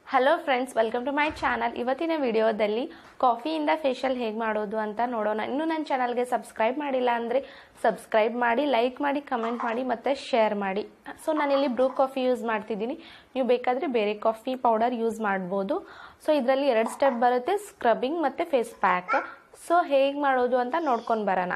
hello friends welcome to my channel ಇವತ್ತಿನ ವಿಡಿಯೋದಲ್ಲಿ ಕಾಫಿಯಿಂದ facial ಹೇಗೆ ಮಾಡೋದು ಅಂತ ನೋಡೋಣ ಇನ್ನೂ ನನ್ನ ಚಾನಲ್ಗೆ ಸಬ್ಸ್ಕ್ರೈಬ್ ಮಾಡಿಲ್ಲ ಅಂದರೆ ಸಬ್ಸ್ಕ್ರೈಬ್ ಮಾಡಿ ಲೈಕ್ ಮಾಡಿ ಕಮೆಂಟ್ ಮಾಡಿ ಮತ್ತು ಶೇರ್ ಮಾಡಿ ಸೊ ನಾನಿಲ್ಲಿ ಬ್ರೂ ಕಾಫಿ ಯೂಸ್ ಮಾಡ್ತಿದ್ದೀನಿ ನೀವು ಬೇಕಾದರೆ ಬೇರೆ ಕಾಫಿ ಪೌಡರ್ ಯೂಸ್ ಮಾಡ್ಬೋದು ಸೊ ಇದರಲ್ಲಿ ಎರಡು ಸ್ಟೆಪ್ ಬರುತ್ತೆ ಸ್ಕ್ರಬ್ಬಿಂಗ್ ಮತ್ತು ಫೇಸ್ ಪ್ಯಾಕ್ ಸೊ ಹೇಗೆ ಮಾಡೋದು ಅಂತ ನೋಡ್ಕೊಂಡು ಬರೋಣ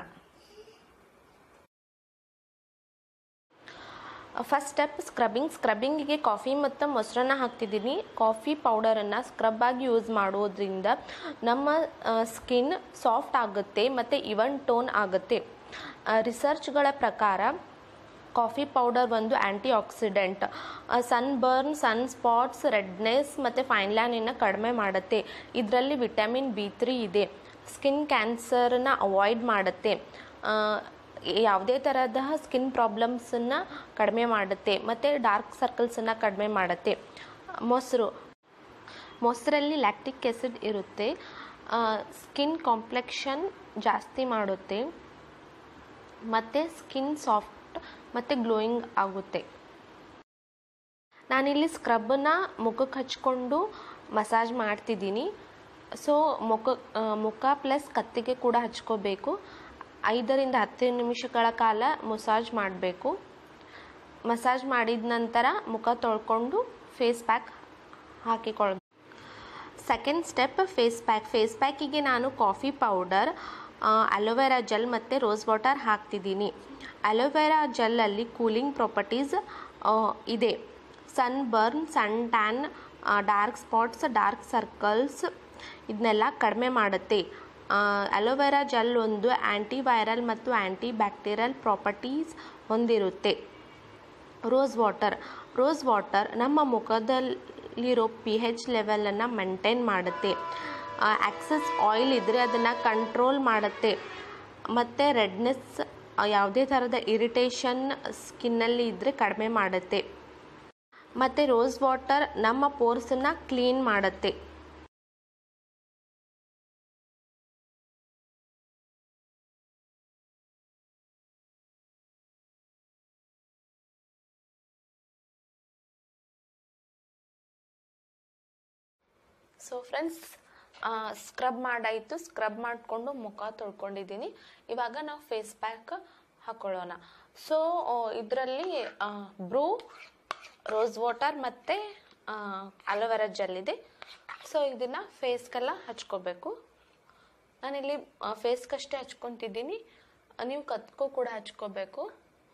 ಫಸ್ಟ್ ಸ್ಟೆಪ್ ಸ್ಕ್ರಬ್ಬಿಂಗ್ ಸ್ಕ್ರಬ್ಬಿಂಗಿಗೆ ಕಾಫಿ ಮತ್ತು ಮೊಸರನ್ನ ಹಾಕ್ತಿದ್ದೀನಿ ಕಾಫಿ ಪೌಡರನ್ನು ಸ್ಕ್ರಬ್ ಆಗಿ ಯೂಸ್ ಮಾಡೋದ್ರಿಂದ ನಮ್ಮ ಸ್ಕಿನ್ ಸಾಫ್ಟ್ ಆಗುತ್ತೆ ಮತ್ತು ಇವನ್ ಟೋನ್ ಆಗುತ್ತೆ ರಿಸರ್ಚ್ಗಳ ಪ್ರಕಾರ ಕಾಫಿ ಪೌಡರ್ ಒಂದು antioxidant sunburn sun spots redness ಮತ್ತು ಫೈನ್ ಲ್ಯಾನನ್ನು ಕಡಿಮೆ ಮಾಡುತ್ತೆ ಇದರಲ್ಲಿ ವಿಟಮಿನ್ ಬಿ ತ್ರೀ ಇದೆ ಸ್ಕಿನ್ ಕ್ಯಾನ್ಸರ್ನ ಅವಾಯ್ಡ್ ಮಾಡುತ್ತೆ ಯಾವುದೇ ಥರದ ಸ್ಕಿನ್ ಪ್ರಾಬ್ಲಮ್ಸನ್ನು ಕಡಿಮೆ ಮಾಡುತ್ತೆ ಮತ್ತು ಡಾರ್ಕ್ ಸರ್ಕಲ್ಸನ್ನು ಕಡಿಮೆ ಮಾಡುತ್ತೆ ಮೊಸರು ಮೊಸರಲ್ಲಿ ಲ್ಯಾಕ್ಟಿಕ್ ಆ್ಯಸಿಡ್ ಇರುತ್ತೆ ಸ್ಕಿನ್ ಕಾಂಪ್ಲೆಕ್ಷನ್ ಜಾಸ್ತಿ ಮಾಡುತ್ತೆ ಮತ್ತು ಸ್ಕಿನ್ ಸಾಫ್ಟ್ ಮತ್ತು ಗ್ಲೋಯಿಂಗ್ ಆಗುತ್ತೆ ನಾನಿಲ್ಲಿ ಸ್ಕ್ರಬ್ಬನ್ನ ಮುಖಕ್ಕೆ ಹಚ್ಕೊಂಡು ಮಸಾಜ್ ಮಾಡ್ತಿದ್ದೀನಿ ಸೊ ಮುಖ ಮುಖ ಪ್ಲಸ್ ಕತ್ತಿಗೆ ಕೂಡ ಹಚ್ಕೋಬೇಕು ಐದರಿಂದ ಹತ್ತು ನಿಮಿಷಗಳ ಕಾಲ ಮಸಾಜ್ ಮಾಡಬೇಕು ಮಸಾಜ್ ಮಾಡಿದ ನಂತರ ಮುಖ ತೊಳ್ಕೊಂಡು ಫೇಸ್ ಪ್ಯಾಕ್ ಹಾಕಿಕೊಳ್ಬೇಕು second step face pack face ಪ್ಯಾಕಿಗೆ ನಾನು ಕಾಫಿ ಪೌಡರ್ ಅಲೋವೆರಾ ಜೆಲ್ ಮತ್ತು ರೋಸ್ ವಾಟರ್ ಹಾಕ್ತಿದ್ದೀನಿ ಅಲೋವೆರಾ ಜೆಲ್ಲಲ್ಲಿ ಕೂಲಿಂಗ್ ಪ್ರಾಪರ್ಟೀಸ್ ಇದೆ sunburn sun tan dark spots dark circles ಇದನ್ನೆಲ್ಲ ಕಡಿಮೆ ಮಾಡುತ್ತೆ ಅಲೋವೆರಾ ಜೆಲ್ ಒಂದು ಆ್ಯಂಟಿವೈರಲ್ ಮತ್ತು ಆ್ಯಂಟಿ ಬ್ಯಾಕ್ಟೀರಿಯಲ್ ಪ್ರಾಪರ್ಟೀಸ್ ಹೊಂದಿರುತ್ತೆ ರೋಸ್ ವಾಟರ್ ರೋಸ್ ವಾಟರ್ ನಮ್ಮ ಮುಖದಲ್ಲಿರೋ ಪಿ ಹೆಚ್ ಲೆವೆಲನ್ನು ಮೇಂಟೈನ್ ಮಾಡುತ್ತೆ ಆಕ್ಸಸ್ ಆಯಿಲ್ ಇದ್ದರೆ ಅದನ್ನು ಕಂಟ್ರೋಲ್ ಮಾಡುತ್ತೆ ಮತ್ತು ರೆಡ್ನೆಸ್ ಯಾವುದೇ ಥರದ ಇರಿಟೇಷನ್ ಸ್ಕಿನ್ನಲ್ಲಿ ಇದ್ದರೆ ಕಡಿಮೆ ಮಾಡುತ್ತೆ ಮತ್ತು ರೋಸ್ ವಾಟರ್ ನಮ್ಮ ಪೋರ್ಸನ್ನು ಕ್ಲೀನ್ ಮಾಡುತ್ತೆ ಸೊ ಫ್ರೆಂಡ್ಸ್ ಸ್ಕ್ರಬ್ ಮಾಡಾಯಿತು ಸ್ಕ್ರಬ್ ಮಾಡಿಕೊಂಡು ಮುಖ ತೊಳ್ಕೊಂಡಿದ್ದೀನಿ ಇವಾಗ ನಾವು ಫೇಸ್ ಪ್ಯಾಕ್ ಹಾಕೊಳ್ಳೋಣ ಸೊ ಇದರಲ್ಲಿ ಬ್ರೂ ರೋಸ್ ವಾಟರ್ ಮತ್ತು ಅಲೋವೆರಾ ಜೆಲ್ ಇದೆ ಸೊ ಇದನ್ನು ಫೇಸ್ಗೆಲ್ಲ ಹಚ್ಕೋಬೇಕು ನಾನಿಲ್ಲಿ ಫೇಸ್ಗಷ್ಟೇ ಹಚ್ಕೊತಿದ್ದೀನಿ ನೀವು ಕತ್ಕೂ ಕೂಡ ಹಚ್ಕೋಬೇಕು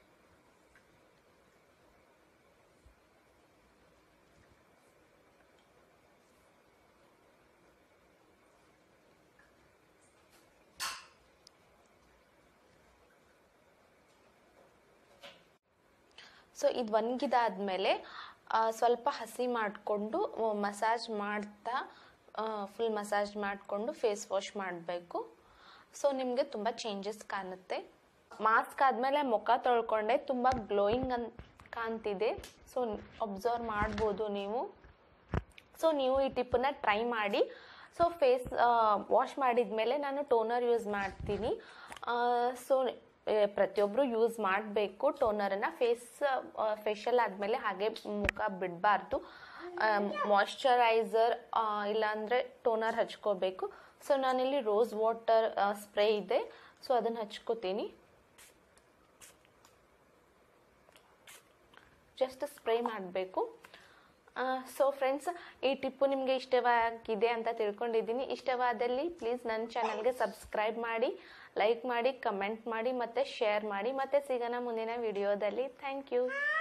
ಸೊ ಇದು ಒಣಗಿದಾದ್ಮೇಲೆ ಸ್ವಲ್ಪ ಹಸಿ ಮಾಡಿಕೊಂಡು ಮಸಾಜ್ ಮಾಡ್ತಾ ಫುಲ್ ಮಸಾಜ್ ಮಾಡಿಕೊಂಡು ಫೇಸ್ ವಾಶ್ ಮಾಡಬೇಕು ಸೊ ನಿಮಗೆ ತುಂಬ ಚೇಂಜಸ್ ಕಾಣುತ್ತೆ ಮಾಸ್ಕ್ ಆದಮೇಲೆ ಮುಖ ತೊಳ್ಕೊಂಡೆ ತುಂಬ ಗ್ಲೋಯಿಂಗ್ ಅಂತ ಕಾಣ್ತಿದೆ ಸೊ ಅಬ್ಸರ್ವ್ ಮಾಡ್ಬೋದು ನೀವು ಸೊ ನೀವು ಈ ಟಿಪ್ಪನ್ನ ಟ್ರೈ ಮಾಡಿ ಸೊ ಫೇಸ್ ವಾಶ್ ಮಾಡಿದ ಮೇಲೆ ನಾನು ಟೋನರ್ ಯೂಸ್ ಮಾಡ್ತೀನಿ ಸೊ ಪ್ರತಿಯೊಬ್ಬರು ಯೂಸ್ ಮಾಡಬೇಕು ಟೋನರನ್ನು ಫೇಸ್ ಫೇಶಿಯಲ್ ಆದಮೇಲೆ ಹಾಗೆ ಮುಖ ಬಿಡಬಾರ್ದು ಮಾಯ್ಶ್ಚರೈಸರ್ ಇಲ್ಲಾಂದರೆ ಟೋನರ್ ಹಚ್ಕೋಬೇಕು ಸೊ ನಾನಿಲ್ಲಿ ರೋಸ್ ವಾಟರ್ ಸ್ಪ್ರೇ ಇದೆ ಸೊ ಅದನ್ನು ಹಚ್ಕೋತೀನಿ ಜಸ್ಟ್ ಸ್ಪ್ರೇ ಮಾಡಬೇಕು ಸೊ ಫ್ರೆಂಡ್ಸ್ ಈ ಟಿಪ್ಪು ನಿಮಗೆ ಇಷ್ಟವಾಗಿದೆ ಅಂತ ತಿಳ್ಕೊಂಡಿದ್ದೀನಿ ಇಷ್ಟವಾದಲ್ಲಿ ಪ್ಲೀಸ್ ನನ್ನ ಚಾನಲ್ಗೆ ಸಬ್ಸ್ಕ್ರೈಬ್ ಮಾಡಿ ಲೈಕ್ ಮಾಡಿ ಕಮೆಂಟ್ ಮಾಡಿ ಮತ್ತು ಶೇರ್ ಮಾಡಿ ಮತ್ತೆ ಸಿಗೋಣ ಮುಂದಿನ ವಿಡಿಯೋದಲ್ಲಿ ಥ್ಯಾಂಕ್ ಯು